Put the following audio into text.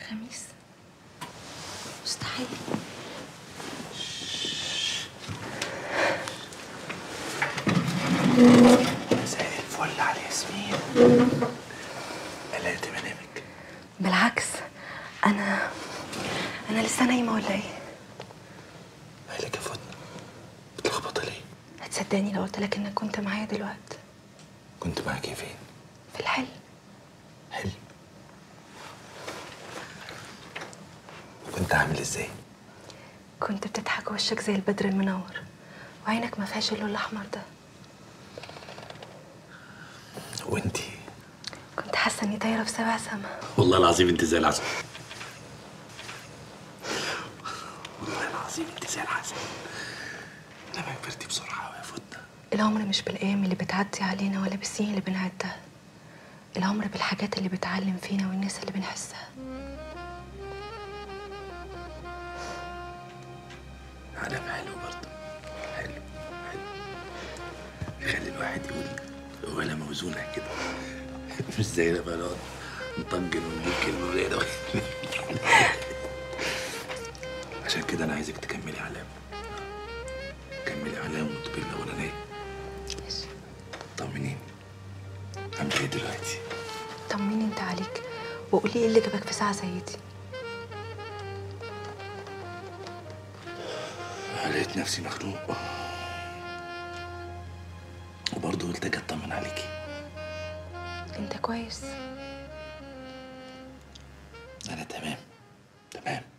خميس مستحيل مساء الفل على ياسمين قلقت منامك بالعكس انا انا لسه نايمه ولا ايه مالك يا فاطمه متلخبطه ليه هتصدقني لو قلت لك انك كنت معايا دلوقتي كنت معاكي فين في الحلم حلم كنت عامل ازاي كنت بتضحك وشك زي البدر المنور وعينك ما فيهاش اللون الاحمر ده وانتي كنت حاسه اني طايره في سبع سما والله العظيم انت زي العسل والله العظيم انت زي العسل لما كبرتي بسرعه قوي يا فاطمه العمر مش بالايام اللي بتعدي علينا ولا بالسنين اللي بنعدها العمر بالحاجات اللي بتعلم فينا والناس اللي بنحسها علم حلو برضه حلو حلو يخلي الواحد يقول ولا موزونة كده مش زينا بقى نقعد نطنجن ونجيب كلمة قليلة عشان كده أنا عايزك تكملي علام كملي علام وتبقي الأولانية طمنيني عاملة إيه دلوقتي؟ طمني انت عليك وقولي ايه اللي جابك في ساعه زي دي لقيت نفسي مخنوق وبرضه قلت أجي أطمن عليكي انت كويس أنا تمام تمام